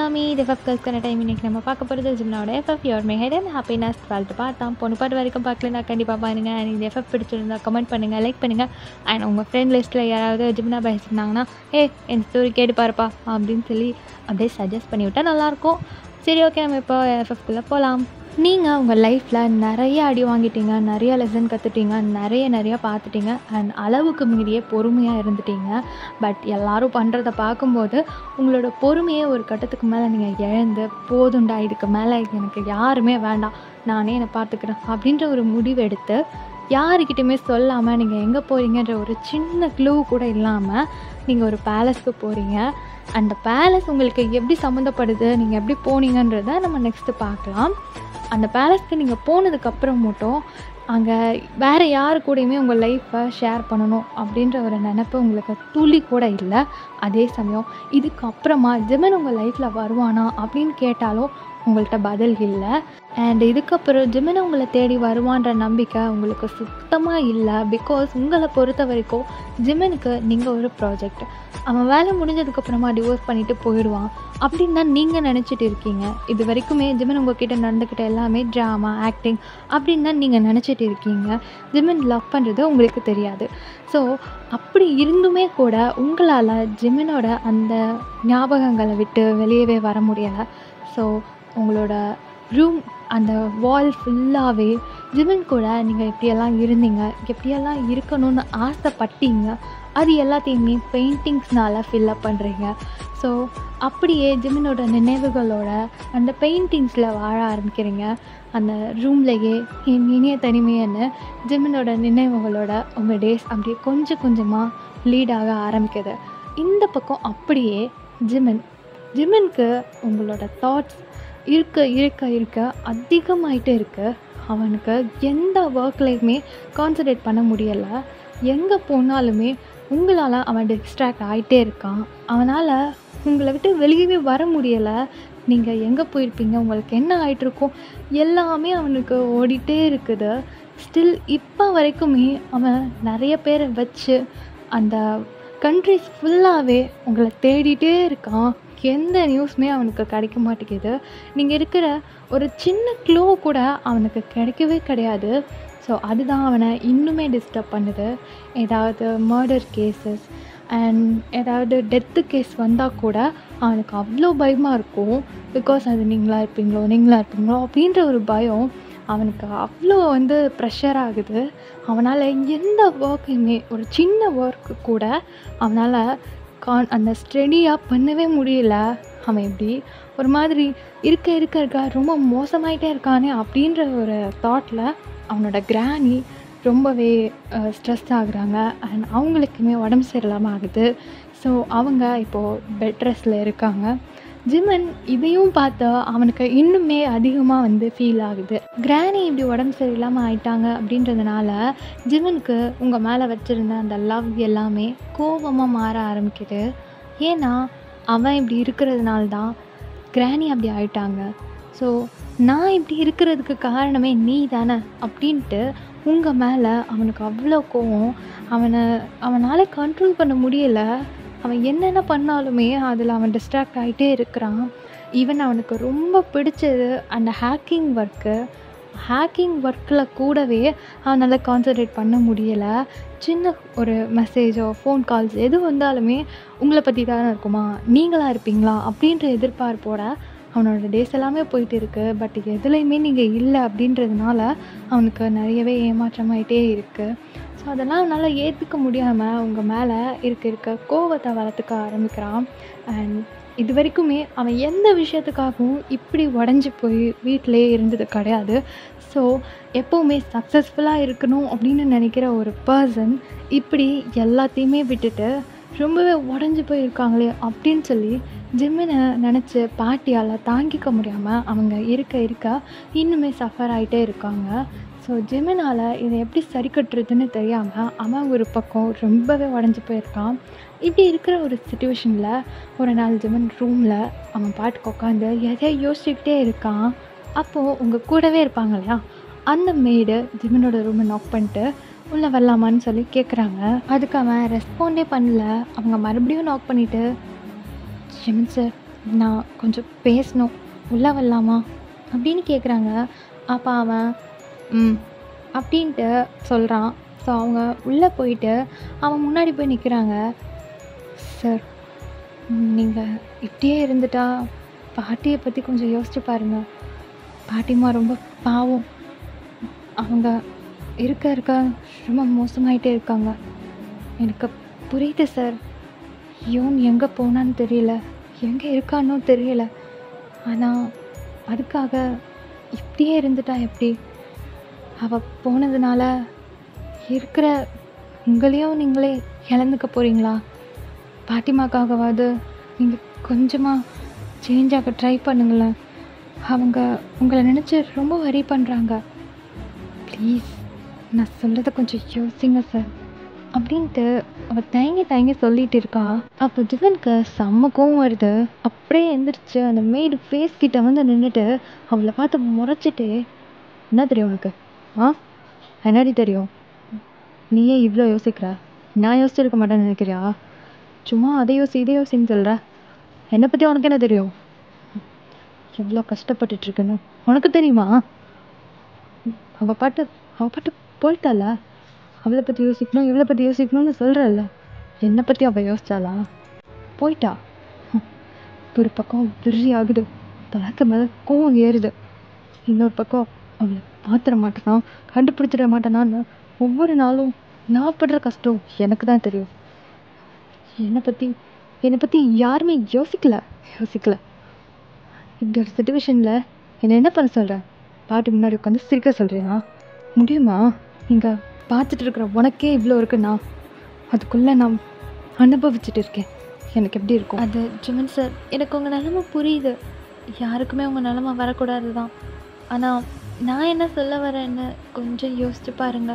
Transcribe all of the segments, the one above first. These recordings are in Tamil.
மாமி இது எஃப்எஃப் கேர்ள்ஸ்க்கான டைம் இன்றைக்கி நம்ம பார்க்க போகிறது ஜிம்னாவோட எஃப்எஃப் யோர் மே ஹெட் அண்ட் ஹாப்பினஸ் டுவெல்த்து பார்த்தோம் பொண்ணு பாட்டு வரைக்கும் பார்க்கலனா கண்டிப்பாக பாருங்கள் அண்ட் இந்த எஃப்எஃப் பிடிச்சிருந்தா கமெண்ட் பண்ணுங்கள் லைக் பண்ணுங்கள் அண்ட் உங்கள் ஃப்ரெண்ட் லிஸ்ட்டில் யாராவது ஜிம்னா பாய்ஸ் இருந்தாங்கன்னா ஏ என் ஸ்டோரி கேட்டு பாருப்பா அப்படின்னு சொல்லி அப்படியே சஜஸ்ட் பண்ணி விட்டால் நல்லாயிருக்கும் சரி ஓகே நம்ம இப்போ எஃப்எஃப்குள்ளே போகலாம் நீங்கள் உங்கள் லைஃப்பில் நிறைய அடி வாங்கிட்டீங்க நிறைய லெசன் கற்றுட்டீங்க நிறைய நிறைய பார்த்துட்டீங்க அண்ட் அளவுக்கு மீறிய பொறுமையாக இருந்துட்டீங்க பட் எல்லாரும் பண்ணுறத பார்க்கும்போது உங்களோட பொறுமையே ஒரு கட்டத்துக்கு மேலே நீங்கள் இழந்து போதுண்டா இதுக்கு மேலே எனக்கு யாருமே வேண்டாம் நானே என்னை பார்த்துக்கிறேன் அப்படின்ற ஒரு முடிவு எடுத்து யாருக்கிட்டையுமே சொல்லாமல் நீங்கள் எங்கே போகிறீங்கன்ற ஒரு சின்ன க்ளூ கூட இல்லாமல் நீங்கள் ஒரு பேலஸ்க்கு போகிறீங்க அந்த பேலஸ் உங்களுக்கு எப்படி சம்மந்தப்படுது நீங்கள் எப்படி போனீங்கன்றதை நம்ம நெக்ஸ்ட்டு பார்க்கலாம் அந்த பேலஸ்க்கு நீங்கள் போனதுக்கப்புறம் மட்டும் அங்கே வேறு யார் கூடயுமே உங்கள் லைஃப்பை ஷேர் பண்ணணும் அப்படின்ற ஒரு நினப்பு உங்களுக்கு துளி கூட இல்லை அதே சமயம் இதுக்கப்புறமா ஜிமன் உங்கள் லைஃப்பில் வருவானா அப்படின்னு கேட்டாலும் உங்கள்கிட்ட பதில் இல்லை அண்ட் இதுக்கப்புறம் ஜிமின் உங்களை தேடி வருவான்ற நம்பிக்கை உங்களுக்கு சுத்தமாக இல்லை பிகாஸ் உங்களை பொறுத்த வரைக்கும் ஜிமினுக்கு நீங்கள் ஒரு ப்ராஜெக்ட் அவன் வேலை முடிஞ்சதுக்கப்புறமா டிவோர்ஸ் பண்ணிவிட்டு போயிடுவான் அப்படின்னு தான் நீங்கள் நினச்சிட்டு இருக்கீங்க இது வரைக்குமே ஜிமின் உங்ககிட்ட நடந்துக்கிட்ட எல்லாமே ட்ராமா ஆக்டிங் அப்படின்னு தான் நீங்கள் நினச்சிட்டு இருக்கீங்க ஜிமின் லவ் பண்ணுறது உங்களுக்கு தெரியாது ஸோ அப்படி இருந்துமே கூட உங்களால் ஜிமினோட அந்த ஞாபகங்களை விட்டு வெளியவே வர முடியலை ஸோ உங்களோட ரூம் அந்த வால் ஃபுல்லாகவே ஜிமின் கூட நீங்கள் எப்படியெல்லாம் இருந்தீங்க எப்படியெல்லாம் இருக்கணும்னு ஆசைப்பட்டீங்க அது எல்லாத்தையுமே பெயிண்டிங்ஸ்னால் ஃபில்லப் பண்ணுறீங்க ஸோ அப்படியே ஜிமினோட நினைவுகளோட அந்த பெயிண்டிங்ஸில் வாழ ஆரம்பிக்கிறீங்க அந்த ரூம்லேயே என் இனிய தனிமையான ஜிமினோட நினைவுகளோட உங்கள் டேஸ் அப்படியே கொஞ்சம் கொஞ்சமாக லீடாக ஆரம்பிக்குது இந்த பக்கம் அப்படியே ஜிமின் ஜிமினுக்கு உங்களோட தாட்ஸ் இருக்க இருக்க இருக்க அதிகமாயிட்டே இருக்குது அவனுக்கு எந்த ஒர்க்லேயுமே கான்சன்ட்ரேட் பண்ண முடியலை எங்கே போனாலுமே உங்களால் அவன் டிஸ்ட்ராக்ட் ஆகிட்டே இருக்கான் அவனால் உங்களை விட்டு வெளியவே வர முடியலை நீங்கள் எங்கே போயிருப்பீங்க உங்களுக்கு என்ன ஆகிட்ருக்கோம் எல்லாமே அவனுக்கு ஓடிட்டே இருக்குது ஸ்டில் இப்போ வரைக்குமே அவன் நிறைய பேரை வச்சு அந்த கண்ட்ரிஸ் ஃபுல்லாகவே உங்களை தேடிட்டே இருக்கான் எந்த நியூஸுமே அவனுக்கு கிடைக்க மாட்டேங்குது நீங்கள் இருக்கிற ஒரு சின்ன க்ளோ கூட அவனுக்கு கிடைக்கவே கிடையாது ஸோ அதுதான் அவனை இன்னுமே டிஸ்டர்ப் பண்ணுது ஏதாவது மர்டர் கேசஸ் அண்ட் ஏதாவது டெத்து கேஸ் வந்தால் கூட அவனுக்கு அவ்வளோ பயமாக இருக்கும் பிகாஸ் அது நீங்களாக இருப்பீங்களோ நீங்களாக இருப்பீங்களோ அப்படின்ற ஒரு பயம் அவனுக்கு அவ்வளோ வந்து ப்ரெஷர் ஆகுது அவனால் எந்த ஒர்க்கையுமே ஒரு சின்ன ஒர்க்கு கூட அவனால் கான் அந்த ஸ்டடியாக பண்ணவே முடியல அவன் எப்படி ஒரு மாதிரி இருக்க இருக்க இருக்க ரொம்ப மோசமாயிட்டே இருக்கானே அப்படின்ற ஒரு தாட்டில் அவனோட கிராணி ரொம்பவே ஸ்ட்ரெஸ் ஆகுறாங்க அண்ட் அவங்களுக்குமே உடம்பு சரியில்லாமல் ஆகுது ஸோ அவங்க இப்போது பெட் ரெஸ்ட்டில் இருக்காங்க ஜிமன் இதையும் பார்த்தா அவனுக்கு இன்னுமே அதிகமாக வந்து ஃபீல் ஆகுது கிராணி இப்படி உடம்பு சரியில்லாமல் ஆயிட்டாங்க அப்படின்றதுனால ஜிமனுக்கு உங்கள் மேலே வச்சுருந்த அந்த லவ் எல்லாமே கோபமாக மாற ஆரம்பிக்குது ஏன்னா அவன் இப்படி இருக்கிறதுனால தான் கிராணி அப்படி ஆயிட்டாங்க ஸோ நான் இப்படி இருக்கிறதுக்கு காரணமே நீ தானே அப்படின்ட்டு உங்கள் மேலே அவனுக்கு அவ்வளோ கோவம் அவனை அவனால் கண்ட்ரோல் பண்ண முடியலை அவன் என்னென்ன பண்ணாலுமே அதில் அவன் டிஸ்ட்ராக்ட் ஆகிட்டே இருக்கிறான் ஈவன் அவனுக்கு ரொம்ப பிடிச்சது அந்த ஹேக்கிங் ஒர்க்கு ஹேக்கிங் ஒர்க்கில் கூடவே அவனால் கான்சன்ட்ரேட் பண்ண முடியலை சின்ன ஒரு மெசேஜோ ஃபோன் கால்ஸ் எது வந்தாலுமே உங்களை பற்றி தானே இருக்குமா நீங்களாக இருப்பீங்களா அப்படின்ற எதிர்பார்ப்போட அவனோட டேஸ் எல்லாமே போயிட்டு இருக்குது பட் எதுலேயுமே நீங்கள் இல்லை அப்படின்றதுனால அவனுக்கு நிறையவே ஏமாற்றமாயிட்டே இருக்குது ஸோ அதெல்லாம் அவனால் ஏற்றுக்க முடியாமல் உங்கள் மேலே இருக்க இருக்க கோவத்தை வளர்த்துக்க ஆரம்பிக்கிறான் அண்ட் இது வரைக்குமே அவன் எந்த விஷயத்துக்காகவும் இப்படி உடஞ்சி போய் வீட்டிலே இருந்தது கிடையாது ஸோ எப்போவுமே சக்ஸஸ்ஃபுல்லாக இருக்கணும் அப்படின்னு நினைக்கிற ஒரு பர்சன் இப்படி எல்லாத்தையுமே விட்டுட்டு ரொம்பவே உடஞ்சி போயிருக்காங்களே அப்படின்னு சொல்லி ஜிம்மினை நினச்சி பாட்டியால் தாங்கிக்க முடியாமல் அவங்க இருக்க இருக்க இன்னுமே சஃபர் ஆகிட்டே இருக்காங்க ஸோ ஜிமினால் இதை எப்படி சரி கட்டுறதுன்னு தெரியாமல் அவன் ஒரு பக்கம் ரொம்பவே உடஞ்சி போயிருக்கான் இப்படி இருக்கிற ஒரு சுச்சுவேஷனில் ஒரு நாள் ஜிமன் ரூமில் அவன் பாட்டுக்கு உட்காந்து எதையோ யோசிச்சுக்கிட்டே இருக்கான் அப்போது உங்கள் கூடவே இருப்பாங்க இல்லையா அந்த மேடு ஜிமனோட ரூமை நாக் பண்ணிட்டு உள்ளே வரலாமான்னு சொல்லி கேட்குறாங்க அதுக்கு அவன் ரெஸ்பாண்டே பண்ணல அவங்க மறுபடியும் நாக் பண்ணிவிட்டு ஜிமின் சார் நான் கொஞ்சம் பேசணும் உள்ளே வரலாமா அப்படின்னு கேட்குறாங்க அப்போ அவன் ம் அப்படின்ட்டு சொல்கிறான் ஸோ அவங்க உள்ளே போயிட்டு அவன் முன்னாடி போய் நிற்கிறாங்க சார் நீங்கள் இப்படியே இருந்துட்டா பாட்டியை பற்றி கொஞ்சம் யோசிச்சு பாருங்கள் பாட்டிம்மா ரொம்ப பாவம் அவங்க இருக்க இருக்க ரொம்ப மோசமாயிட்டே இருக்காங்க எனக்கு புரியுது சார் யோன் எங்கே போனான்னு தெரியல எங்கே இருக்கானோ தெரியல ஆனால் அதுக்காக இப்படியே இருந்துட்டா எப்படி அவள் போனதுனால இருக்கிற உங்களையும் நீங்களே இழந்துக்க போகிறீங்களா பாட்டிமாக்காகவாவது நீங்கள் கொஞ்சமாக சேஞ்ச் ஆக ட்ரை பண்ணுங்களேன் அவங்க உங்களை நினச்சி ரொம்ப வரி பண்ணுறாங்க ப்ளீஸ் நான் சொல்கிறத கொஞ்சம் யோசிங்க சார் அப்படின்ட்டு அவள் தயங்கி தயங்கி சொல்லிட்டு இருக்கா அப்போ ஜிவனுக்கு செம்ம கோவம் வருது அப்படியே எந்திரிச்சு அந்த மெய்டு ஃபேஸ் கிட்ட வந்து நின்றுட்டு அவளை பார்த்து முறைச்சிட்டு என்ன தெரியும் உனக்கு ஆ என்னடி தெரியும் நீயே இவ்வளோ யோசிக்கிற நான் யோசிச்சிருக்க மாட்டேன்னு நினைக்கிறியா சும்மா அதை யோசி இதை யோசின்னு சொல்கிற என்னை பற்றி உனக்கு என்ன தெரியும் எவ்வளோ கஷ்டப்பட்டுட்டு இருக்கேன்னு உனக்கு தெரியுமா அவள் பாட்டு அவள் பாட்டு போயிட்டால அவளை பற்றி யோசிக்கணும் இவளை பற்றி யோசிக்கணும்னு சொல்கிறல்ல என்னை பற்றி அவள் யோசிச்சாளா போயிட்டா ஹம். ஒரு பக்கம் விரி ஆகுது தலைக்கு மேலே கோவம் ஏறுது இன்னொரு பக்கம் அவளை மாத்திர மாட்டேனான் கண்டுபிடிச்சிட மாட்டேனான்னு ஒவ்வொரு நாளும் நான் படுற கஷ்டம் எனக்கு தான் தெரியும் என்னை பற்றி என்னை பற்றி யாருமே யோசிக்கல யோசிக்கல இப்படி ஒரு சுச்சுவேஷனில் என்னை என்ன பண்ண சொல்கிற பாட்டி முன்னாடி உட்காந்து சிரிக்க சொல்கிறியா முடியுமா இங்கே பார்த்துட்டு இருக்கிற உனக்கே இவ்வளோ இருக்குண்ணா அதுக்குள்ளே நான் அனுபவிச்சுட்டு இருக்கேன் எனக்கு எப்படி இருக்கும் அது ஜிமன் சார் எனக்கு உங்கள் நிலமை புரியுது யாருக்குமே உங்கள் நிலமை வரக்கூடாது தான் ஆனால் நான் என்ன சொல்ல வரேன்னு கொஞ்சம் யோசிச்சு பாருங்க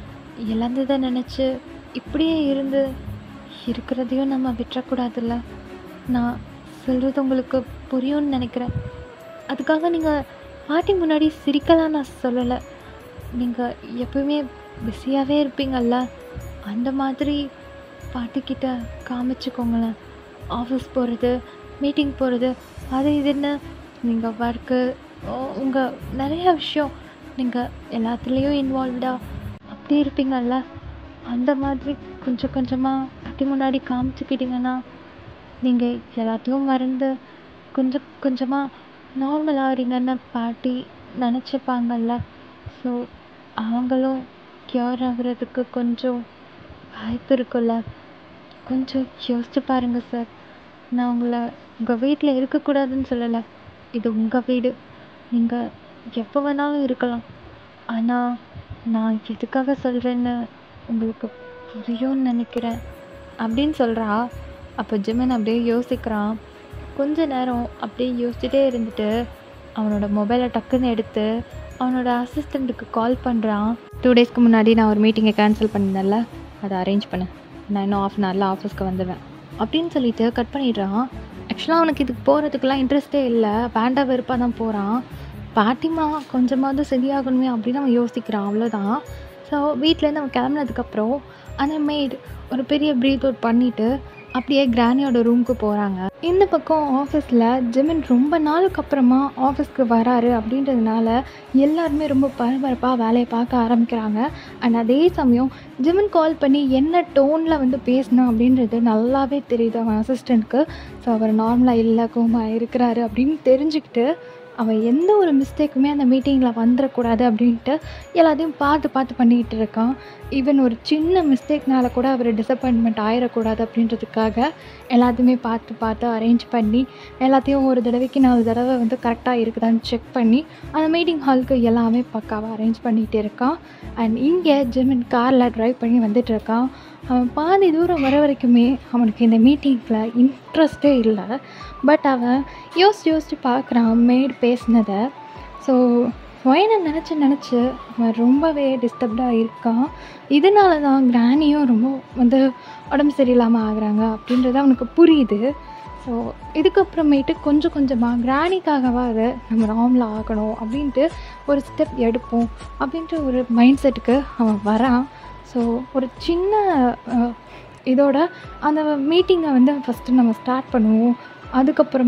இழந்ததை நினச்சி இப்படியே இருந்து இருக்கிறதையும் நம்ம விட்டுறக்கூடாதுல்ல நான் சொல்கிறது உங்களுக்கு புரியும்னு நினைக்கிறேன் அதுக்காக நீங்கள் பாட்டி முன்னாடி சிரிக்கலாம் நான் சொல்லலை நீங்கள் எப்பவுமே பிஸியாகவே இருப்பீங்கல்ல அந்த மாதிரி பாட்டிக்கிட்ட காமிச்சுக்கோங்களேன் ஆஃபீஸ் போகிறது மீட்டிங் போகிறது அது இதுன்னு நீங்கள் ஒர்க்கு உங்கள் நிறைய விஷயம் நீங்கள் எல்லாத்துலேயும் இன்வால்வ்டாக அப்படி இருப்பீங்கல்ல அந்த மாதிரி கொஞ்சம் கொஞ்சமாக பாட்டி முன்னாடி காமிச்சுக்கிட்டிங்கன்னா நீங்கள் எல்லாத்தையும் மறந்து கொஞ்சம் கொஞ்சமாக நார்மல் ஆகிறீங்கன்னு பாட்டி நினச்சிப்பாங்கல்ல ஸோ அவங்களும் க்யூர் ஆகுறதுக்கு கொஞ்சம் வாய்ப்பு இருக்குல்ல கொஞ்சம் யோசிச்சு பாருங்கள் சார் நான் உங்களை உங்கள் வீட்டில் இருக்கக்கூடாதுன்னு சொல்லலை இது உங்கள் வீடு நீங்கள் எப்போ வேணாலும் இருக்கலாம் ஆனால் நான் எதுக்காக சொல்கிறேன்னு உங்களுக்கு புரியும்னு நினைக்கிறேன் அப்படின்னு சொல்கிறா அப்போ ஜிமன் அப்படியே யோசிக்கிறான் கொஞ்ச நேரம் அப்படியே யோசிச்சுட்டே இருந்துட்டு அவனோட மொபைலை டக்குன்னு எடுத்து அவனோட அசிஸ்டண்ட்டுக்கு கால் பண்ணுறான் டூ டேஸ்க்கு முன்னாடி நான் ஒரு மீட்டிங்கை கேன்சல் பண்ணியிருந்தேன்ல அதை அரேஞ்ச் பண்ணேன் நான் இன்னும் ஆஃப் அன் ஹவரில் ஆஃபீஸ்க்கு வந்துடுவேன் அப்படின்னு சொல்லிட்டு கட் பண்ணிடுறான் ஆக்சுவலாக அவனுக்கு இதுக்கு போகிறதுக்குலாம் இன்ட்ரெஸ்ட்டே இல்லை வேண்டாம் வெறுப்பாக தான் போகிறான் பாட்டிமா கொஞ்சமாவது சரியாகணுமே அப்படின்னு அவன் யோசிக்கிறான் அவ்வளோதான் ஸோ வீட்டிலேருந்து அவன் கிளம்புனதுக்கப்புறம் அந்த மெய்ட் ஒரு பெரிய ப்ரீத் அவுட் பண்ணிவிட்டு அப்படியே கிரானியோட ரூமுக்கு போகிறாங்க இந்த பக்கம் ஆஃபீஸில் ஜிமின் ரொம்ப நாளுக்கு அப்புறமா ஆஃபீஸ்க்கு வராரு அப்படின்றதுனால எல்லாருமே ரொம்ப பரபரப்பாக வேலையை பார்க்க ஆரம்பிக்கிறாங்க அண்ட் அதே சமயம் ஜிமின் கால் பண்ணி என்ன டோனில் வந்து பேசணும் அப்படின்றது நல்லாவே தெரியுது அவன் அசிஸ்டண்ட்க்கு ஸோ அவர் நார்மலாக இல்லை கோமா இருக்கிறாரு அப்படின்னு தெரிஞ்சுக்கிட்டு அவன் எந்த ஒரு மிஸ்டேக்குமே அந்த மீட்டிங்கில் வந்துடக்கூடாது அப்படின்ட்டு எல்லாத்தையும் பார்த்து பார்த்து பண்ணிக்கிட்டு இருக்கான் ஈவன் ஒரு சின்ன மிஸ்டேக்னால கூட அவர் டிசப்பாயின்மெண்ட் ஆயிடக்கூடாது அப்படின்றதுக்காக எல்லாத்தையுமே பார்த்து பார்த்து அரேஞ்ச் பண்ணி எல்லாத்தையும் ஒரு தடவைக்கு நாலு தடவை வந்து கரெக்டாக இருக்குதான்னு செக் பண்ணி அந்த மீட்டிங் ஹாலுக்கு எல்லாமே பக்காவாக அரேஞ்ச் பண்ணிகிட்டு இருக்கான் அண்ட் இங்கே ஜெமின் காரில் ட்ரைவ் பண்ணி வந்துட்டு இருக்கான் அவன் பாதி தூரம் வர வரைக்குமே அவனுக்கு இந்த மீட்டிங்கில் இன்ட்ரெஸ்டே இல்லை பட் அவன் யோசிச்சு யோசிச்சு பார்க்குறான் மேட் பேசினதை ஸோ ஒயனை நினச்சி நினச்சி அவன் ரொம்பவே டிஸ்டர்ப்டாக இருக்கான் இதனால தான் கிராணியும் ரொம்ப வந்து உடம்பு சரியில்லாமல் ஆகுறாங்க அப்படின்றது அவனுக்கு புரியுது ஸோ இதுக்கப்புறமேட்டு கொஞ்சம் கொஞ்சமாக கிராணிக்காகவாது நம்ம நார்மலாக ஆகணும் அப்படின்ட்டு ஒரு ஸ்டெப் எடுப்போம் அப்படின்ட்டு ஒரு மைண்ட் செட்டுக்கு அவன் வரான் ஸோ ஒரு சின்ன அஹ், இதோட அந்த மீட்டிங்கை வந்து ஃபஸ்ட்டு நம்ம ஸ்டார்ட் பண்ணுவோம் அதுக்கப்புறமா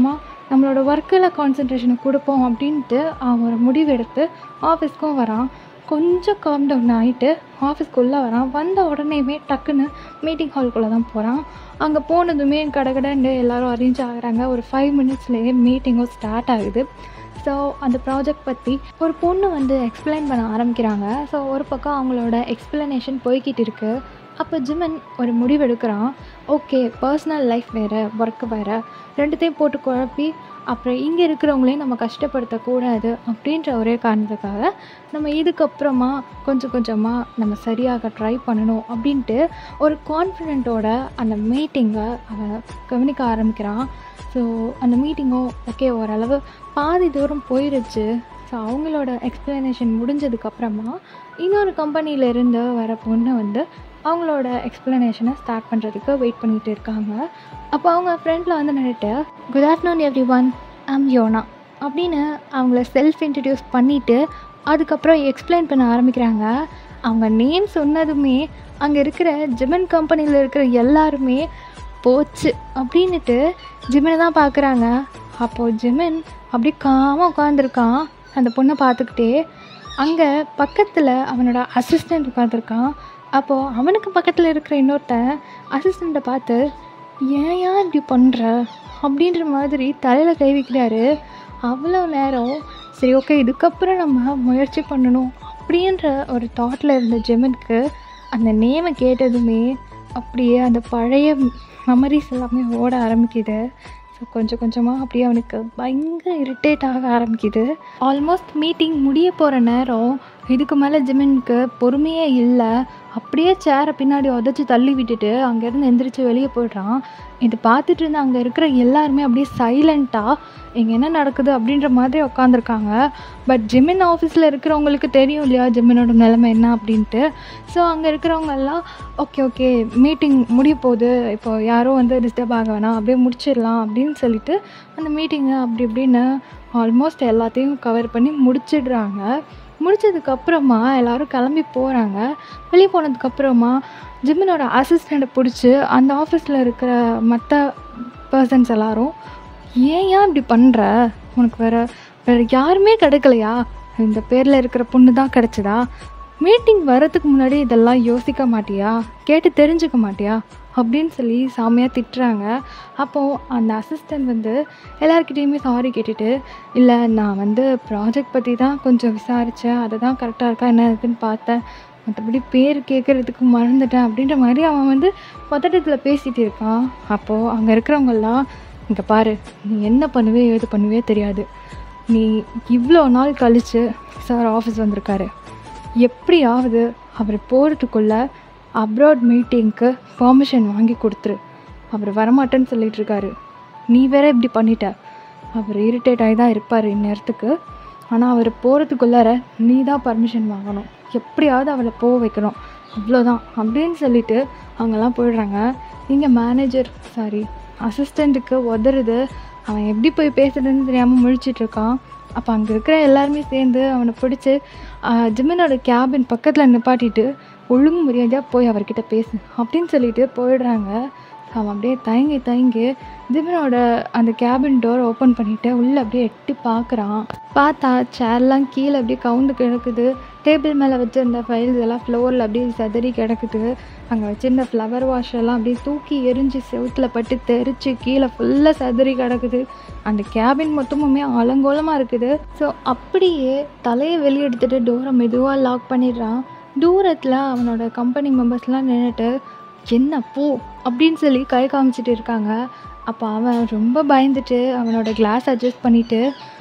நம்மளோட ஒர்க்கில் கான்சன்ட்ரேஷனை கொடுப்போம் அப்படின்ட்டு அவன் ஒரு முடிவெடுத்து ஆஃபீஸ்க்கும் வரான் கொஞ்சம் காம் டவுன் ஆகிட்டு ஆஃபீஸ்க்குள்ளே வரான் வந்த உடனேயுமே டக்குன்னு மீட்டிங் ஹால்குள்ளே தான் போகிறான் அங்கே போனதுமே கடகடன்னு எல்லாரும் அரேஞ்ச் ஆகுறாங்க ஒரு ஃபைவ் மினிட்ஸ்லேயே மீட்டிங்கும் ஸ்டார்ட் ஆகுது ஸோ அந்த ப்ராஜெக்ட் பற்றி ஒரு பொண்ணு வந்து எக்ஸ்பிளைன் பண்ண ஆரம்பிக்கிறாங்க ஸோ ஒரு பக்கம் அவங்களோட எக்ஸ்ப்ளனேஷன் போய்கிட்டு இருக்கு அப்போ ஜிமன் ஒரு முடிவெடுக்கிறான் ஓகே பர்சனல் லைஃப் வேறு ஒர்க் வேறு ரெண்டுத்தையும் போட்டு குழப்பி அப்புறம் இங்கே இருக்கிறவங்களையும் நம்ம கஷ்டப்படுத்தக்கூடாது அப்படின்ற ஒரே காரணத்துக்காக நம்ம இதுக்கப்புறமா கொஞ்சம் கொஞ்சமாக நம்ம சரியாக ட்ரை பண்ணணும் அப்படின்ட்டு ஒரு கான்ஃபிடென்ட்டோட அந்த மீட்டிங்கை அவன் கவனிக்க ஆரம்பிக்கிறான் ஸோ அந்த மீட்டிங்கும் ஓகே ஓரளவு பாதி தூரம் போயிருச்சு ஸோ அவங்களோட எக்ஸ்ப்ளனேஷன் முடிஞ்சதுக்கப்புறமா இன்னொரு கம்பெனியிலேருந்து வர பொண்ணு வந்து அவங்களோட எக்ஸ்ப்ளனேஷனை ஸ்டார்ட் பண்ணுறதுக்கு வெயிட் பண்ணிகிட்டு இருக்காங்க அப்போ அவங்க ஃப்ரெண்டில் வந்து நின்றுட்டு good afternoon everyone I'm Yona அப்படின்னு அவங்கள செல்ஃப் இன்ட்ரடியூஸ் பண்ணிவிட்டு அதுக்கப்புறம் எக்ஸ்பிளைன் பண்ண ஆரம்பிக்கிறாங்க அவங்க நேம் சொன்னதுமே அங்கே இருக்கிற ஜிமன் கம்பெனியில் இருக்கிற எல்லாருமே போச்சு அப்படின்னுட்டு ஜிமனை தான் பார்க்குறாங்க அப்போது ஜிமன் அப்படி காமாக உட்காந்துருக்கான் அந்த பொண்ணை பார்த்துக்கிட்டே அங்கே பக்கத்தில் அவனோட அசிஸ்டண்ட் உட்காந்துருக்கான் அப்போது அவனுக்கு பக்கத்தில் இருக்கிற இன்னொருத்தன் அசிஸ்டண்ட்டை பார்த்து ஏன் ஏன் இப்படி பண்ணுற அப்படின்ற மாதிரி தலையில் கை வைக்கிறாரு அவ்வளோ நேரம் சரி ஓகே இதுக்கப்புறம் நம்ம முயற்சி பண்ணணும் அப்படின்ற ஒரு தாட்டில் இருந்த ஜெமனுக்கு அந்த நேமை கேட்டதுமே அப்படியே அந்த பழைய மெமரிஸ் எல்லாமே ஓட ஆரம்பிக்குது ஸோ கொஞ்சம் கொஞ்சமாக அப்படியே அவனுக்கு பயங்கர இரிட்டேட் ஆக ஆரம்பிக்குது ஆல்மோஸ்ட் மீட்டிங் முடிய போகிற நேரம் இதுக்கு மேலே ஜிமினுக்கு பொறுமையே இல்லை அப்படியே சேரை பின்னாடி உதச்சி தள்ளி விட்டுட்டு அங்கேருந்து எந்திரிச்சு வெளியே போயிடுறான் இது பார்த்துட்டு இருந்த அங்கே இருக்கிற எல்லாருமே அப்படியே சைலண்ட்டாக இங்கே என்ன நடக்குது அப்படின்ற மாதிரி உட்காந்துருக்காங்க பட் ஜிமின் ஆஃபீஸில் இருக்கிறவங்களுக்கு தெரியும் இல்லையா ஜிமினோட நிலைமை என்ன அப்படின்ட்டு ஸோ அங்கே இருக்கிறவங்க எல்லாம் ஓகே ஓகே மீட்டிங் முடிய போகுது இப்போ யாரும் வந்து டிஸ்டர்ப் ஆக வேணாம் அப்படியே முடிச்சிடலாம் அப்படின்னு சொல்லிட்டு அந்த மீட்டிங்கை அப்படி இப்படின்னு ஆல்மோஸ்ட் எல்லாத்தையும் கவர் பண்ணி முடிச்சிடுறாங்க முடிச்சதுக்கப்புறமா எல்லோரும் கிளம்பி போகிறாங்க வெளியே போனதுக்கப்புறமா ஜிம்மினோட அசிஸ்டண்ட்டை பிடிச்சி அந்த ஆஃபீஸில் இருக்கிற மற்ற பர்சன்ஸ் எல்லாரும் ஏன் ஏன் இப்படி பண்ணுற உனக்கு வேறு வேறு யாருமே கிடைக்கலையா இந்த பேரில் இருக்கிற பொண்ணு தான் கிடச்சிதா மீட்டிங் வரதுக்கு முன்னாடி இதெல்லாம் யோசிக்க மாட்டியா கேட்டு தெரிஞ்சுக்க மாட்டியா அப்படின்னு சொல்லி சாமியாக திட்டுறாங்க அப்போது அந்த அசிஸ்டண்ட் வந்து எல்லாருக்கிட்டேயுமே சாரி கேட்டுட்டு இல்லை நான் வந்து ப்ராஜெக்ட் பற்றி தான் கொஞ்சம் விசாரித்தேன் அதை தான் கரெக்டாக இருக்கா என்ன இருக்குன்னு பார்த்தேன் மற்றபடி பேர் கேட்குறதுக்கு மறந்துட்டேன் அப்படின்ற மாதிரி அவன் வந்து பதட்டத்தில் பேசிகிட்டு இருக்கான் அப்போது அங்கே இருக்கிறவங்கெல்லாம் இங்கே பாரு நீ என்ன பண்ணுவே ஏது பண்ணுவே தெரியாது நீ இவ்வளோ நாள் கழித்து சார் ஆஃபீஸ் வந்திருக்காரு எப்படியாவது அவர் போகிறதுக்குள்ளே அப்ராட் மீட்டிங்க்கு பெர்மிஷன் வாங்கி கொடுத்துரு அவர் வரமாட்டேன்னு சொல்லிட்டு இருக்காரு நீ வேற இப்படி பண்ணிட்ட அவர் இரிட்டேட் ஆகி தான் இருப்பார் இந்நேரத்துக்கு ஆனால் அவர் போகிறதுக்குள்ளார நீ தான் பர்மிஷன் வாங்கணும் எப்படியாவது அவளை போக வைக்கணும் அவ்வளோதான் அப்படின்னு சொல்லிட்டு அவங்கெல்லாம் போயிடுறாங்க இங்கே மேனேஜர் சாரி அசிஸ்டண்ட்டுக்கு உதறுது அவன் எப்படி போய் பேசுறதுன்னு தெரியாமல் முழிச்சிட்டு இருக்கான் அப்போ அங்கே இருக்கிற எல்லாருமே சேர்ந்து அவனை பிடிச்சி ஜிம்மனோட கேபின் பக்கத்தில் நிப்பாட்டிட்டு ஒழுங்கு மரியாதையாக போய் அவர்கிட்ட பேசு அப்படின்னு சொல்லிட்டு போயிடுறாங்க அவன் அப்படியே தயங்கி தயங்கி ஜிம்மனோட அந்த கேபின் டோர் ஓப்பன் பண்ணிவிட்டு உள்ளே அப்படியே எட்டி பார்க்குறான் பார்த்தா சேர்லாம் கீழே அப்படியே கவுந்து கிடக்குது டேபிள் மேலே வச்சுருந்த ஃபைல்ஸ் எல்லாம் ஃப்ளோரில் அப்படியே செதறி கிடக்குது அங்கே வச்சுருந்த ஃப்ளவர் வாஷ் எல்லாம் அப்படியே தூக்கி எரிஞ்சு செவுத்தில் பட்டு தெரிச்சு கீழே ஃபுல்லாக செதறி கிடக்குது அந்த கேபின் மொத்தமுமே அலங்கோலமாக இருக்குது ஸோ அப்படியே தலையை வெளியெடுத்துட்டு டோரை மெதுவாக லாக் பண்ணிடுறான் தூரத்தில் அவனோட கம்பெனி மெம்பர்ஸ்லாம் நின்றுட்டு என்ன போ அப்படின்னு சொல்லி கை காமிச்சிட்டு இருக்காங்க அப்போ அவன் ரொம்ப பயந்துட்டு அவனோட கிளாஸ் அட்ஜஸ்ட் பண்ணிவிட்டு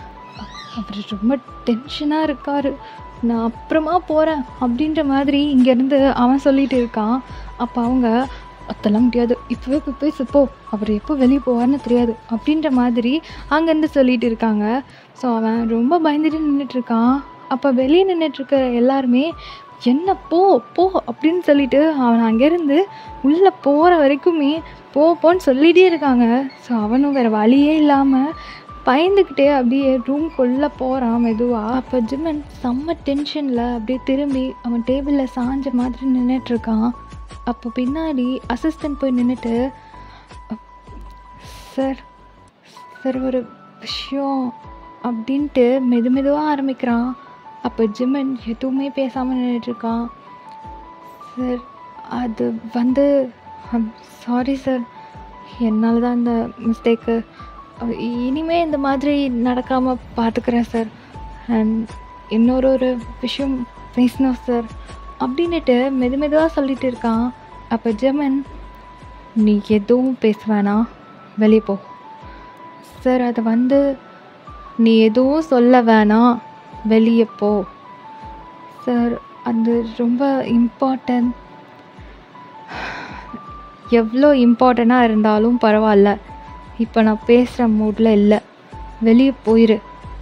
அவர் ரொம்ப டென்ஷனாக இருக்கார் நான் அப்புறமா போகிறேன் அப்படின்ற மாதிரி இங்கேருந்து அவன் சொல்லிட்டு இருக்கான் அப்போ அவங்க அதெல்லாம் முடியாது இப்போவே போய் போய் சுப்போ அவர் எப்போ வெளியே போவார்னு தெரியாது அப்படின்ற மாதிரி அங்கேருந்து சொல்லிட்டு இருக்காங்க ஸோ அவன் ரொம்ப பயந்துட்டு நின்றுட்டுருக்கான் அப்போ வெளியே நின்றுட்டுருக்க எல்லாருமே என்ன போ போ அப்படின்னு சொல்லிட்டு அவன் அங்கேருந்து உள்ளே போகிற வரைக்குமே போ போன்னு சொல்லிகிட்டே இருக்காங்க ஸோ அவனும் வேறு வழியே இல்லாமல் பயந்துக்கிட்டே அப்படியே ரூம்குள்ளே போகிறான் மெதுவாக அப்போ ஜிம்மன் செம்ம டென்ஷனில் அப்படியே திரும்பி அவன் டேபிளில் சாஞ்ச மாதிரி நின்றுட்டுருக்கான் அப்போ பின்னாடி அசிஸ்டண்ட் போய் நின்றுட்டு சார் சார் ஒரு விஷயம் அப்படின்ட்டு மெது மெதுவாக ஆரம்பிக்கிறான் அப்போ ஜிமன் எதுவுமே பேசாமல் நின்றுட்டுருக்கான் சார் அது வந்து சாரி சார் என்னால் தான் இந்த மிஸ்டேக்கு இனிமே இந்த மாதிரி நடக்காமல் பார்த்துக்கிறேன் சார் அண்ட் இன்னொரு ஒரு விஷயம் பேசணும் சார் அப்படின்னுட்டு மெது மெதுவாக சொல்லிட்டு இருக்கான் அப்போ ஜெமன் நீ எதுவும் பேச வேணாம் வெளியே போ சார் அது வந்து நீ எதுவும் சொல்ல வேணாம் வெளியே போ சார் அது ரொம்ப இம்பார்ட்டன்ட் எவ்வளோ இம்பார்ட்டண்ட்டாக இருந்தாலும் பரவாயில்ல இப்போ நான் பேசுகிற மூடில் இல்லை வெளியே போயிரு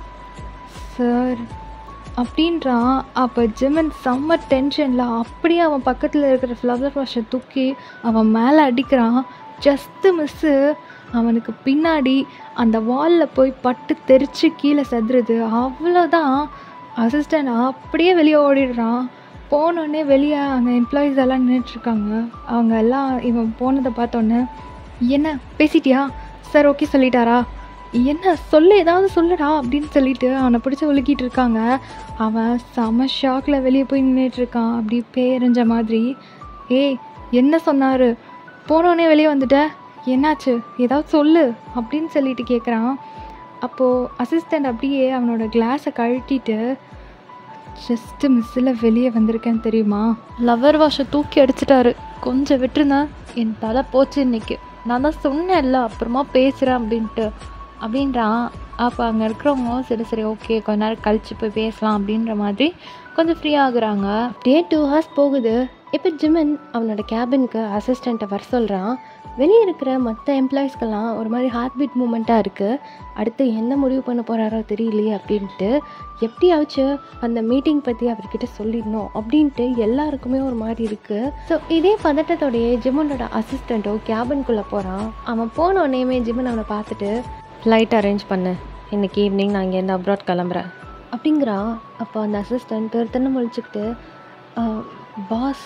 சார் அப்படின்றான் அப்போ ஜிமன் செம்ம டென்ஷனில் அப்படியே அவன் பக்கத்தில் இருக்கிற ஃப்ளவர் வாஷை தூக்கி அவன் மேலே அடிக்கிறான் ஜஸ்ட்டு மிஸ்ஸு அவனுக்கு பின்னாடி அந்த வாலில் போய் பட்டு தெரிச்சு கீழே செதுருது அவ்வளோதான் அசிஸ்டண்ட் அப்படியே வெளியே ஓடிடுறான் போனோடனே வெளியே அங்கே எம்ப்ளாயீஸ் எல்லாம் நின்றுட்டுருக்காங்க அவங்க எல்லாம் இவன் போனதை பார்த்தோன்னே என்ன பேசிட்டியா சார் ஓகே சொல்லிட்டாரா என்ன சொல்லு ஏதாவது சொல்லுடா அப்படின்னு சொல்லிட்டு அவனை பிடிச்சி ஒழுக்கிட்டு இருக்காங்க அவன் செம ஷாக்கில் வெளியே போய் நின்றுட்டுருக்கான் அப்படி பேரஞ்ச மாதிரி ஏய் என்ன சொன்னார் போனோடனே வெளியே வந்துட்ட என்னாச்சு ஏதாவது சொல்லு அப்படின்னு சொல்லிட்டு கேட்குறான் அப்போது அசிஸ்டண்ட் அப்படியே அவனோட கிளாஸை கழட்டிட்டு ஜஸ்ட்டு மிஸ்ஸில் வெளியே வந்திருக்கேன் தெரியுமா லவர் வாஷை தூக்கி அடிச்சிட்டாரு கொஞ்சம் விட்டுருந்தேன் என் தலை போச்சு இன்னைக்கு நான் தான் சொன்னேன்ல அப்புறமா பேசுகிறேன் அப்படின்ட்டு அப்படின்றான் அப்போ அங்கே இருக்கிறவங்க சரி சரி ஓகே கொஞ்ச நேரம் கழிச்சு போய் பேசலாம் அப்படின்ற மாதிரி கொஞ்சம் ஃப்ரீ ஆகுறாங்க டே டூ ஹார்ஸ் போகுது இப்போ ஜிமன் அவனோட கேபினுக்கு அசிஸ்டண்ட்டை வர சொல்கிறான் வெளியே இருக்கிற மற்ற எம்ப்ளாயீஸ்க்கெல்லாம் ஒரு மாதிரி ஹார்ட் பீட் மூமெண்ட்டாக இருக்குது அடுத்து என்ன முடிவு பண்ண போகிறாரோ தெரியலையே அப்படின்ட்டு எப்படியாச்சும் அந்த மீட்டிங் பற்றி அவர்கிட்ட சொல்லிடணும் அப்படின்ட்டு எல்லாருக்குமே ஒரு மாதிரி இருக்குது ஸோ இதே பதட்டத்தோடையே ஜிமனோட அசிஸ்டண்ட்டோ கேபின்குள்ளே போகிறான் அவன் போனோடனேமே ஜிமன் அவனை பார்த்துட்டு ஃப்ளைட் அரேஞ்ச் பண்ணு இன்னைக்கு ஈவினிங் நான் இங்கேருந்து அப்ராட் கிளம்புறேன் அப்படிங்கிறான் அப்போ அந்த அசிஸ்டண்ட் திருத்தனை முழிச்சுக்கிட்டு பாஸ்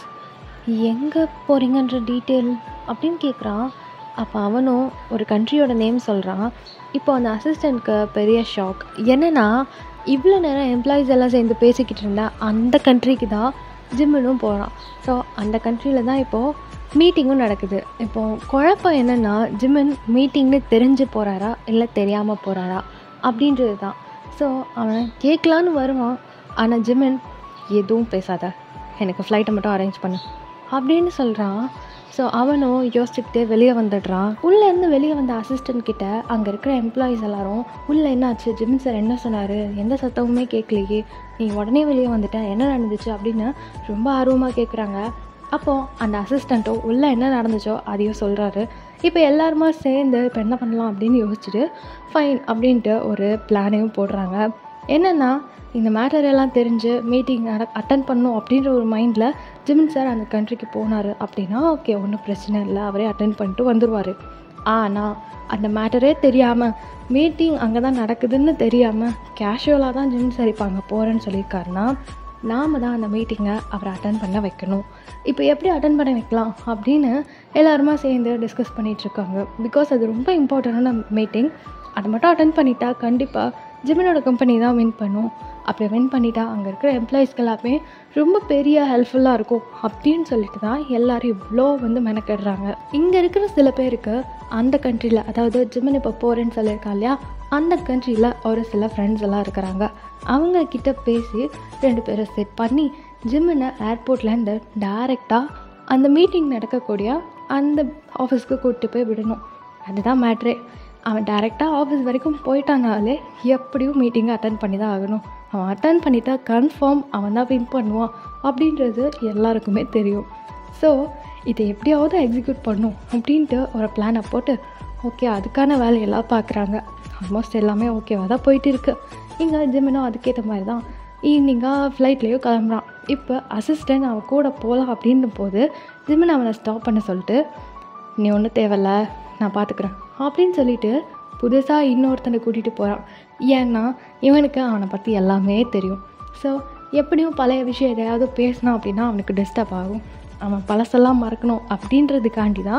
எங்கே போகிறீங்கன்ற டீட்டெயில் அப்படின்னு கேட்குறான் அப்போ அவனும் ஒரு கண்ட்ரியோட நேம் சொல்கிறான் இப்போ அந்த அசிஸ்டண்ட்க்கு பெரிய ஷாக் என்னென்னா இவ்வளோ நேரம் எம்ப்ளாயீஸ் எல்லாம் சேர்ந்து பேசிக்கிட்டு இருந்தா அந்த கண்ட்ரிக்கு தான் ஜிம்முனும் போகிறான் ஸோ அந்த கண்ட்ரியில் தான் இப்போது மீட்டிங்கும் நடக்குது இப்போது குழப்பம் என்னென்னா ஜிம்மன் மீட்டிங்னு தெரிஞ்சு போகிறாரா இல்லை தெரியாமல் போகிறாரா அப்படின்றது தான் ஸோ அவன் கேட்கலான்னு வருவான் ஆனால் ஜிம்மன் எதுவும் பேசாத எனக்கு ஃப்ளைட்டை மட்டும் அரேஞ்ச் பண்ணு அப்படின்னு சொல்கிறான் ஸோ அவனும் யோசிச்சுக்கிட்டே வெளியே வந்துடுறான் உள்ளேருந்து வெளியே வந்த அசிஸ்டன்ட் கிட்ட அங்கே இருக்கிற எம்ப்ளாயீஸ் எல்லாரும் உள்ளே என்னாச்சு ஜிம் சார் என்ன சொன்னார் எந்த சத்தமுமே கேட்கலையே நீ உடனே வெளியே வந்துட்ட என்ன நடந்துச்சு அப்படின்னு ரொம்ப ஆர்வமாக கேட்குறாங்க அப்போது அந்த அசிஸ்டண்ட்டும் உள்ளே என்ன நடந்துச்சோ அதையும் சொல்கிறாரு இப்போ எல்லாருமா சேர்ந்து இப்போ என்ன பண்ணலாம் அப்படின்னு யோசிச்சுட்டு ஃபைன் அப்படின்ட்டு ஒரு பிளானையும் போடுறாங்க என்னென்னா இந்த மேட்டர் எல்லாம் தெரிஞ்சு மீட்டிங் நட அட்டன் பண்ணும் அப்படின்ற ஒரு மைண்டில் ஜிமின் சார் அந்த கண்ட்ரிக்கு போனார் அப்படின்னா ஓகே ஒன்றும் பிரச்சனை இல்லை அவரே அட்டன் பண்ணிட்டு வந்துடுவார் ஆனால் அந்த மேட்டரே தெரியாமல் மீட்டிங் அங்கே தான் நடக்குதுன்னு தெரியாமல் கேஷுவலாக தான் ஜிமின் சார் இப்போ அங்கே போகிறேன்னு சொல்லியிருக்காருன்னா நாம் தான் அந்த மீட்டிங்கை அவரை அட்டன் பண்ண வைக்கணும் இப்போ எப்படி அட்டன் பண்ண வைக்கலாம் அப்படின்னு எல்லாருமா சேர்ந்து டிஸ்கஸ் பண்ணிகிட்ருக்காங்க பிகாஸ் அது ரொம்ப இம்பார்ட்டண்டான மீட்டிங் அதை மட்டும் அட்டன் பண்ணிட்டா கண்டிப்பாக ஜிமினோட கம்பெனி தான் வின் பண்ணும் அப்படி வின் பண்ணிட்டா அங்கே இருக்கிற எம்ப்ளாயீஸ்க்கு எல்லாமே ரொம்ப பெரிய ஹெல்ப்ஃபுல்லாக இருக்கும் அப்படின்னு சொல்லிட்டு தான் எல்லாரும் இவ்வளோ வந்து மெனக்கிடுறாங்க இங்கே இருக்கிற சில பேருக்கு அந்த கண்ட்ரியில் அதாவது ஜிமின் இப்போ போகிறேன்னு சொல்லியிருக்கா இல்லையா அந்த கண்ட்ரியில் ஒரு சில ஃப்ரெண்ட்ஸ் எல்லாம் இருக்கிறாங்க அவங்க கிட்ட பேசி ரெண்டு பேரை செட் பண்ணி ஜிம்மினை ஏர்போர்ட்லேருந்து டேரெக்டாக அந்த மீட்டிங் நடக்கக்கூடிய அந்த ஆஃபீஸ்க்கு கூப்பிட்டு போய் விடணும் அதுதான் மேட்ரே அவன் டேரெக்டாக ஆஃபீஸ் வரைக்கும் போயிட்டானாலே எப்படியும் மீட்டிங்கை அட்டன் பண்ணி தான் ஆகணும் அவன் அட்டன் பண்ணிட்டா கன்ஃபார்ம் அவன் தான் வின் பண்ணுவான் அப்படின்றது எல்லாருக்குமே தெரியும் ஸோ இதை எப்படியாவது எக்ஸிக்யூட் பண்ணும் அப்படின்ட்டு ஒரு பிளானை போட்டு ஓகே அதுக்கான வேலையெல்லாம் பார்க்குறாங்க ஆல்மோஸ்ட் எல்லாமே ஓகேவாக தான் போயிட்டு இருக்கு இங்கே ஜிம்மினும் அதுக்கேற்ற மாதிரி தான் ஈவினிங்காக ஃப்ளைட்லேயும் கிளம்புறான் இப்போ அசிஸ்டன்ட் அவன் கூட போகலாம் அப்படின்ற போது ஜிம்மின் அவனை ஸ்டாப் பண்ண சொல்லிட்டு நீ ஒன்றும் தேவையில்ல நான் பார்த்துக்குறேன் அப்படின்னு சொல்லிட்டு புதுசாக இன்னொருத்தனை கூட்டிகிட்டு போகிறான் ஏன்னா இவனுக்கு அவனை பற்றி எல்லாமே தெரியும் ஸோ எப்படியும் பழைய விஷயம் எதையாவது பேசினான் அப்படின்னா அவனுக்கு டிஸ்டர்ப் ஆகும் அவன் பழசெல்லாம் மறக்கணும் அப்படின்றதுக்காண்டி தான்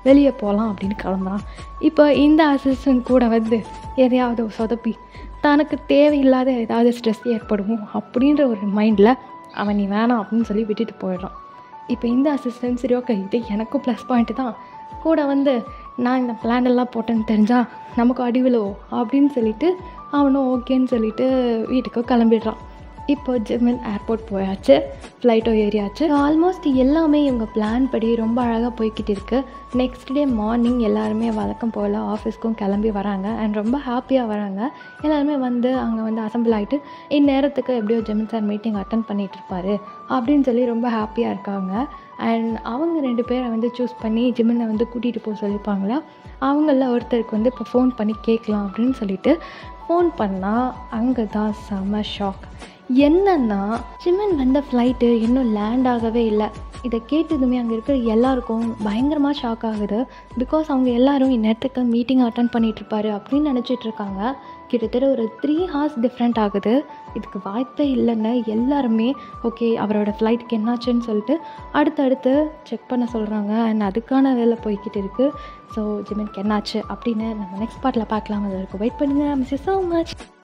வெளியே போகலாம் அப்படின்னு கிளம்புறான் இப்போ இந்த அசிஸ்டன்ட் கூட வந்து எதையாவது சொதப்பி தனக்கு தேவையில்லாத ஏதாவது ஸ்ட்ரெஸ் ஏற்படுமோ அப்படின்ற ஒரு மைண்டில் அவன் நீ வேணாம் அப்படின்னு சொல்லி விட்டுட்டு போயிடுறான் இப்போ இந்த அசிஸ்டன்ட் சரி ஓகே இது எனக்கும் ப்ளஸ் பாயிண்ட்டு தான் கூட வந்து நான் இந்த பிளான் எல்லாம் போட்டேன்னு தெரிஞ்சால் நமக்கு அடிவிலோ அப்படின்னு சொல்லிட்டு அவனும் ஓகேன்னு சொல்லிட்டு வீட்டுக்கு கிளம்பிடுறான் இப்போ ஜெர்மன் ஏர்போர்ட் போயாச்சு ஃப்ளைட்டோ ஏறியாச்சு ஆல்மோஸ்ட் எல்லாமே இவங்க பிளான் படி ரொம்ப அழகாக போய்கிட்டு இருக்கு நெக்ஸ்ட் டே மார்னிங் எல்லாருமே வழக்கம் போல் ஆஃபீஸ்க்கும் கிளம்பி வராங்க அண்ட் ரொம்ப ஹாப்பியாக வராங்க எல்லாருமே வந்து அங்கே வந்து அசம்பிள் ஆகிட்டு இந்நேரத்துக்கு எப்படியோ ஜெர்மன் சார் மீட்டிங் அட்டன் பண்ணிகிட்டு இருப்பாரு அப்படின்னு சொல்லி ரொம்ப ஹாப்பியாக இருக்காங்க அண்ட் அவங்க ரெண்டு பேரை வந்து சூஸ் பண்ணி ஜிம்மனை வந்து கூட்டிகிட்டு போக சொல்லியிருப்பாங்களா அவங்கள ஒருத்தருக்கு வந்து இப்போ ஃபோன் பண்ணி கேட்கலாம் அப்படின்னு சொல்லிட்டு ஃபோன் பண்ணால் அங்கே தான் செம ஷாக் என்னன்னா ஜிம்மன் வந்த ஃப்ளைட்டு இன்னும் லேண்ட் ஆகவே இல்லை இதை கேட்டதுமே அங்கே இருக்கிற எல்லாருக்கும் பயங்கரமாக ஷாக் ஆகுது பிகாஸ் அவங்க எல்லாரும் இந்நேரத்துக்கு மீட்டிங் அட்டன் பண்ணிகிட்ருப்பாரு அப்படின்னு நினச்சிட்டு இருக்காங்க கிட்டத்தட்ட ஒரு த்ரீ ஹார்ஸ் டிஃப்ரெண்ட் ஆகுது இதுக்கு வாய்ப்பே இல்லைன்னு எல்லாருமே ஓகே அவரோட ஃப்ளைட்டுக்கு என்னாச்சுன்னு சொல்லிட்டு அடுத்தடுத்து செக் பண்ண சொல்கிறாங்க அண்ட் அதுக்கான வேலை போய்கிட்டு இருக்குது ஸோ ஜிமின்க்கு என்னாச்சு அப்படின்னு நம்ம நெக்ஸ்ட் பார்ட்டில் பார்க்கலாம் அது வரைக்கும் வெயிட் பண்ணுங்கள் மிஸ் ஸோ மச்